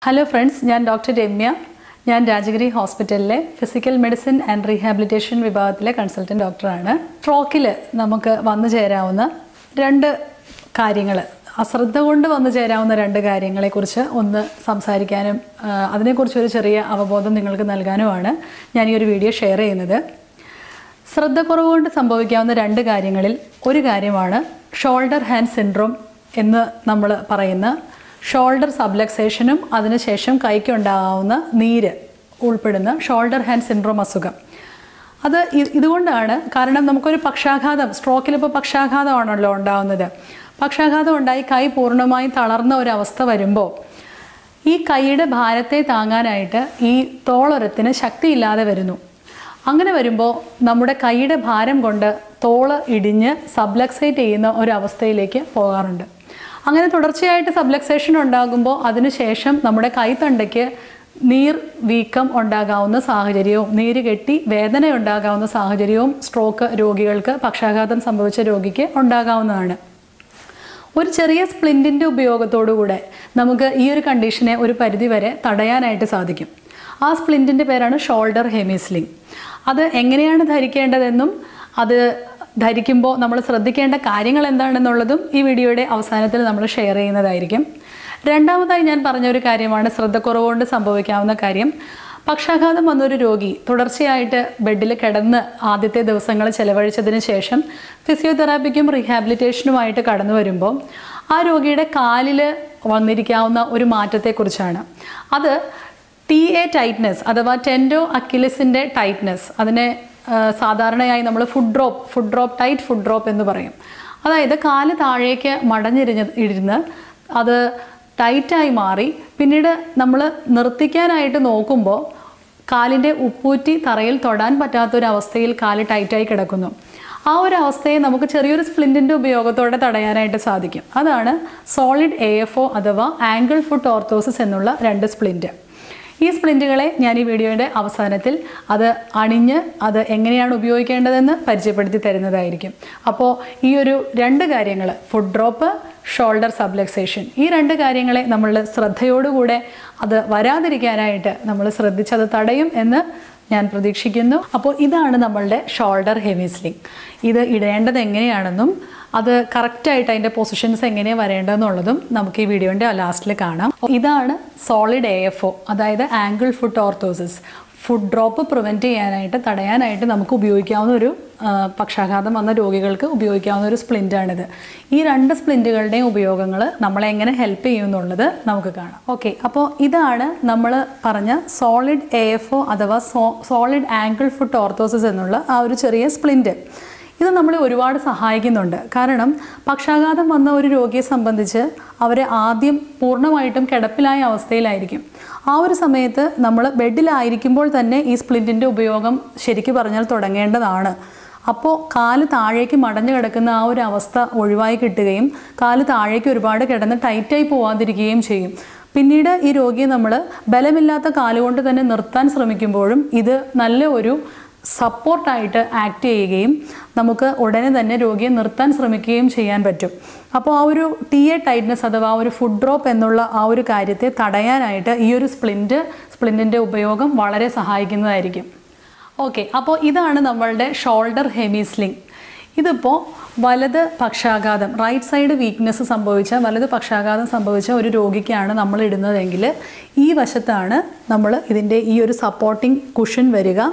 hello friends ഞാൻ doctor Ramya ഞാൻ രാജഗിരി ഹോസ്പിറ്റലിലെ ഫിസിക്കൽ മെഡിസിൻ ആൻഡ് റീഹാബിലിറ്റേഷൻ വിഭാഗത്തിലെ കൺസൾട്ടൻറ്റ് ഡോക്ടറാണ് സ്ട്രോക്കിൽ നമുക്ക് വന്നു ചേരാവുന്ന രണ്ട് കാര്യങ്ങൾ അശ്രദ്ധ കൊണ്ട് വന്നു ചേരാവുന്ന രണ്ട് കാര്യങ്ങളെക്കുറിച്ച് ഒന്ന് സംസാരിക്കാനും ആ, അതിനെക്കുറിച്ച് ഒരു ചെറിയ അവബോധം നിങ്ങൾക്ക് നൽകാനുമാണ് ഞാൻ ഈ ഒരു വീഡിയോ ഷെയർ ചെയ്യുന്നത് ശ്രദ്ധക്കുറവ് കൊണ്ട് സംഭവിക്കാവുന്ന രണ്ട് കാര്യങ്ങളിൽ ഒരു കാര്യമാണ് ഷോൾഡർ ഹാൻഡ് സിൻഡ്രോം എന്ന് നമ്മൾ പറയുന്ന ഷോൾഡർ സബ്ലക്സേഷനും അതിനുശേഷം കൈക്കുണ്ടാകാവുന്ന നീര് ഉൾപ്പെടുന്ന ഷോൾഡർ ഹാൻഡ് സിൻഡ്രോം അസുഖം അത് ഇ- ഇതുകൊണ്ടാണ് കാരണം നമുക്കൊരു പക്ഷാഘാതം സ്ട്രോക്കിൽ ഇപ്പോൾ പക്ഷാഘാതമാണല്ലോ ഉണ്ടാകുന്നത് പക്ഷാഘാതം ഉണ്ടായി കൈ പൂർണ്ണമായും തളർന്ന ഒരവസ്ഥ വരുമ്പോൾ ഈ കൈയുടെ ഭാരത്തെ താങ്ങാനായിട്ട് ഈ തോളൊരത്തിന് ശക്തിയില്ലാതെ വരുന്നു അങ്ങനെ വരുമ്പോൾ നമ്മുടെ കൈയുടെ ഭാരം കൊണ്ട് തോള് ഇടിഞ്ഞ് സബ്ലക്സേറ്റ് ചെയ്യുന്ന ഒരവസ്ഥയിലേക്ക് പോകാറുണ്ട് അങ്ങനെ തുടർച്ചയായിട്ട് സബ്ലക്സേഷൻ ഉണ്ടാകുമ്പോൾ അതിനുശേഷം നമ്മുടെ കൈത്തണ്ടയ്ക്ക് നീർ വീക്കം ഉണ്ടാകാവുന്ന സാഹചര്യവും നീര് കെട്ടി വേദന ഉണ്ടാകാവുന്ന സാഹചര്യവും സ്ട്രോക്ക് രോഗികൾക്ക് പക്ഷാഘാതം സംഭവിച്ച രോഗിക്ക് ഉണ്ടാകാവുന്നതാണ് ഒരു ചെറിയ സ്പ്ലിൻറ്റിൻ്റെ ഉപയോഗത്തോടുകൂടെ നമുക്ക് ഈ ഒരു കണ്ടീഷനെ ഒരു പരിധിവരെ തടയാനായിട്ട് സാധിക്കും ആ സ്പ്ലിൻറ്റിൻ്റെ പേരാണ് ഷോൾഡർ ഹെമിസ്ലിംഗ് അത് എങ്ങനെയാണ് ധരിക്കേണ്ടതെന്നും അത് ധരിക്കുമ്പോൾ നമ്മൾ ശ്രദ്ധിക്കേണ്ട കാര്യങ്ങൾ എന്താണെന്നുള്ളതും ഈ വീഡിയോയുടെ അവസാനത്തിൽ നമ്മൾ ഷെയർ ചെയ്യുന്നതായിരിക്കും രണ്ടാമതായി ഞാൻ പറഞ്ഞ ഒരു കാര്യമാണ് ശ്രദ്ധക്കുറവ് കൊണ്ട് സംഭവിക്കാവുന്ന കാര്യം പക്ഷാഘാതം വന്നൊരു രോഗി തുടർച്ചയായിട്ട് ബെഡിൽ കിടന്ന് ആദ്യത്തെ ദിവസങ്ങൾ ചെലവഴിച്ചതിന് ശേഷം ഫിസിയോതെറാപ്പിക്കും റീഹാബിലിറ്റേഷനുമായിട്ട് കടന്നു വരുമ്പോൾ ആ രോഗിയുടെ കാലിൽ വന്നിരിക്കാവുന്ന ഒരു മാറ്റത്തെക്കുറിച്ചാണ് അത് ടി എ ടൈറ്റ്നസ് അഥവാ ടെൻഡോ അക്കിലിസിൻ്റെ ടൈറ്റ്നസ് അതിനെ ആ, സാധാരണയായി നമ്മൾ foot drop foot drop tight foot drop എന്ന് പറയും അതായത് കാല് താഴേക്ക് മടഞ്ഞിരിഞ്ഞ് ഇരുന്ന് അത് ടൈറ്റായി മാറി പിന്നീട് നമ്മൾ നിർത്തിക്കാനായിട്ട് നോക്കുമ്പോൾ കാലിൻ്റെ ഉപ്പൂറ്റി തറയിൽ തൊടാൻ പറ്റാത്തൊരവസ്ഥയിൽ കാല് ടൈറ്റായി കിടക്കുന്നു ആ ഒരു അവസ്ഥയെ നമുക്ക് ചെറിയൊരു സ്പ്ലിൻറ്റിൻ്റെ ഉപയോഗത്തോടെ തടയാനായിട്ട് സാധിക്കും അതാണ് സോളിഡ് എ എഫ് ഒ അഥവാ ആംഗിൾ ഫുട്ട് ഓർത്തോസിസ് എന്നുള്ള രണ്ട് സ്പ്ലിൻറ്റ് ഈ സ്പ്ലിൻറ്റുകളെ ഞാൻ ഈ വീഡിയോയുടെ അവസാനത്തിൽ അത് അണിഞ്ഞ് അത് എങ്ങനെയാണ് ഉപയോഗിക്കേണ്ടതെന്ന് പരിചയപ്പെടുത്തി തരുന്നതായിരിക്കും അപ്പോൾ ഈ ഒരു രണ്ട് കാര്യങ്ങൾ ഫുഡ് ഡ്രോപ്പ് ഷോൾഡർ സബ്ലക്സേഷൻ ഈ രണ്ട് കാര്യങ്ങളെ നമ്മൾ ശ്രദ്ധയോടുകൂടെ അത് വരാതിരിക്കാനായിട്ട് നമ്മൾ ശ്രദ്ധിച്ചത് തടയും എന്ന് ഞാൻ പ്രതീക്ഷിക്കുന്നു അപ്പോൾ ഇതാണ് നമ്മളുടെ ഷോൾഡർ ഹെമിസ്ലിംഗ് ഇത് ഇടേണ്ടത് എങ്ങനെയാണെന്നും അത് കറക്റ്റായിട്ട് അതിൻ്റെ പൊസിഷൻസ് എങ്ങനെയാണ് വരേണ്ടതെന്നുള്ളതും നമുക്ക് ഈ വീഡിയോൻ്റെ ലാസ്റ്റിൽ കാണാം ഇതാണ് സോളിഡ് എ എഫ് ഒ അതായത് ankle foot orthosis foot drop prevent ചെയ്യാനായിട്ട് തടയാനായിട്ട് നമുക്ക് ഉപയോഗിക്കാവുന്ന ഒരു ആ, പക്ഷാഘാതം വന്ന രോഗികൾക്ക് ഉപയോഗിക്കാവുന്ന ഒരു സ്പ്ലിൻ്റാണിത് ഈ രണ്ട് സ്പ്ലിൻറ്റുകളുടെയും ഉപയോഗങ്ങൾ നമ്മളെ എങ്ങനെ ഹെൽപ്പ് ചെയ്യും എന്നുള്ളത് നമുക്ക് കാണാം ഓക്കെ അപ്പോൾ ഇതാണ് നമ്മൾ പറഞ്ഞ സോളിഡ് എ എഫ് ഒ അഥവാ so solid ankle foot orthosis എന്നുള്ള ആ ഒരു ചെറിയ സ്പ്ലിൻറ്റ് ഇത് നമ്മളെ ഒരുപാട് സഹായിക്കുന്നുണ്ട് കാരണം പക്ഷാഘാതം വന്ന ഒരു രോഗിയെ സംബന്ധിച്ച് അവരെ ആദ്യം പൂർണ്ണമായിട്ടും കിടപ്പിലായ അവസ്ഥയിലായിരിക്കും ആ ഒരു സമയത്ത് നമ്മൾ ബെഡിലായിരിക്കുമ്പോൾ തന്നെ ഈ സ്പ്ലിൻറ്റിൻ്റെ ഉപയോഗം ശരിക്കും പറഞ്ഞാൽ തുടങ്ങേണ്ടതാണ് അപ്പോൾ കാല് താഴേക്ക് മടഞ്ഞു കിടക്കുന്ന ആ ഒരു അവസ്ഥ ഒഴിവായി കിട്ടുകയും കാല് താഴേക്ക് ഒരുപാട് കിടന്ന് ടൈറ്റായി പോവാതിരിക്കുകയും ചെയ്യും പിന്നീട് ഈ രോഗിയെ നമ്മൾ ബലമില്ലാത്ത കാലുകൊണ്ട് തന്നെ നിർത്താൻ ശ്രമിക്കുമ്പോഴും ഇത് നല്ല ഒരു സപ്പോർട്ടായിട്ട് ആക്ട് ചെയ്യുകയും നമുക്ക് ഉടനെ തന്നെ രോഗിയെ നിർത്താൻ ശ്രമിക്കുകയും ചെയ്യാൻ പറ്റും അപ്പോൾ ആ ഒരു ടി എ ടൈറ്റ്നസ് അഥവാ ആ ഒരു ഫുഡ് ഡ്രോപ്പ് എന്നുള്ള ആ ഒരു കാര്യത്തെ തടയാനായിട്ട് ഈ ഒരു സ്പ്ലിൻറ്റ് സ്പ്ലിൻറ്റിൻ്റെ ഉപയോഗം വളരെ സഹായിക്കുന്നതായിരിക്കും ഓക്കെ അപ്പോൾ ഇതാണ് നമ്മളുടെ ഷോൾഡർ ഹെമിസ്ലിംഗ് ഇതിപ്പോൾ വലത് പക്ഷാഘാതം റൈറ്റ് സൈഡ് വീക്ക്നെസ് സംഭവിച്ച വലത് പക്ഷാഘാതം സംഭവിച്ച ഒരു രോഗിക്കാണ് നമ്മൾ ഇടുന്നതെങ്കിൽ ഈ വശത്താണ് നമ്മൾ ഇതിൻ്റെ ഈ ഒരു സപ്പോർട്ടിംഗ് കുഷൻ വരിക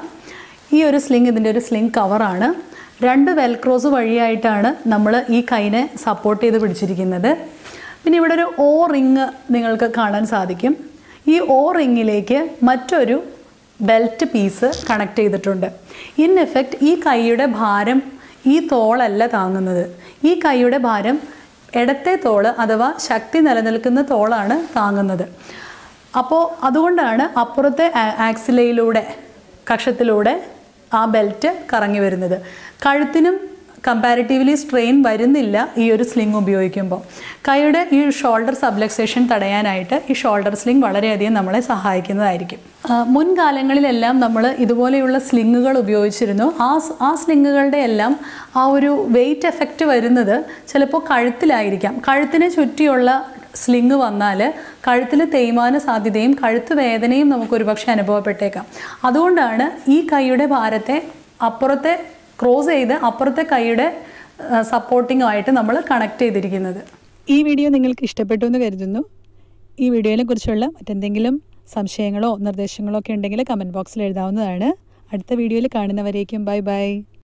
ഈ ഒരു സ്ലിംഗ് ഇതിൻ്റെ ഒരു സ്ലിംഗ് കവറാണ് രണ്ട് വെൽക്രോസ് വഴിയായിട്ടാണ് നമ്മൾ ഈ കൈനെ സപ്പോർട്ട് ചെയ്ത് പിടിച്ചിരിക്കുന്നത് പിന്നെ ഇവിടെ ഒരു ഓ റിങ് നിങ്ങൾക്ക് കാണാൻ സാധിക്കും ഈ ഓ റിങ്ങിലേക്ക് മറ്റൊരു ബെൽറ്റ് പീസ് കണക്ട് ചെയ്തിട്ടുണ്ട് ഇൻ എഫക്റ്റ് ഈ കൈയുടെ ഭാരം ഈ തോളല്ല താങ്ങുന്നത് ഈ കൈയുടെ ഭാരം ഇടത്തെ തോള് അഥവാ ശക്തി നിലനിൽക്കുന്ന തോളാണ് താങ്ങുന്നത് അപ്പോൾ അതുകൊണ്ടാണ് അപ്പുറത്തെ ആ- ആക്സിലയിലൂടെ കക്ഷത്തിലൂടെ ആ ബെൽറ്റ് കറങ്ങി വരുന്നത് കഴുത്തിനും കമ്പാരിറ്റീവ്ലി സ്ട്രെയിൻ വരുന്നില്ല ഈ ഒരു സ്ലിംഗ് ഉപയോഗിക്കുമ്പോൾ കൈയുടെ ഈ ഷോൾഡർ സബ്ലക്സേഷൻ തടയാനായിട്ട് ഈ ഷോൾഡർ സ്ലിംഗ് വളരെയധികം നമ്മളെ സഹായിക്കുന്നതായിരിക്കും ആ, മുൻകാലങ്ങളിലെല്ലാം നമ്മൾ ഇതുപോലെയുള്ള സ്ലിങ്ങുകൾ ഉപയോഗിച്ചിരുന്നു ആ സ്- ആ സ്ലിങ്ങുകളുടെ എല്ലാം ആ ഒരു വെയിറ്റ് എഫക്റ്റ് വരുന്നത് ചിലപ്പോൾ കഴുത്തിലായിരിക്കാം കഴുത്തിനെ ചുറ്റിയുള്ള സ്ലിങ് വന്നാൽ കഴുത്തിൽ തേയ്മാന സാധ്യതയും കഴുത്ത് വേദനയും നമുക്ക് ഒരുപക്ഷെ അനുഭവപ്പെട്ടേക്കാം അതുകൊണ്ടാണ് ഈ കൈയുടെ ഭാരത്തെ അപ്പുറത്തെ ക്രോസ് ചെയ്ത് അപ്പുറത്തെ കൈയുടെ സപ്പോർട്ടിങ്ങുമായിട്ട് നമ്മൾ കണക്ട് ചെയ്തിരിക്കുന്നത് ഈ വീഡിയോ നിങ്ങൾക്ക് ഇഷ്ടപ്പെട്ടു എന്ന് കരുതുന്നു ഈ വീഡിയോയെ കുറിച്ചുള്ള മറ്റെന്തെങ്കിലും സംശയങ്ങളോ നിർദ്ദേശങ്ങളോ ഒക്കെ ഉണ്ടെങ്കിൽ കമൻറ്റ് ബോക്സിൽ എഴുതാവുന്നതാണ് അടുത്ത വീഡിയോയിൽ കാണുന്നവരേക്കും ബൈ ബൈ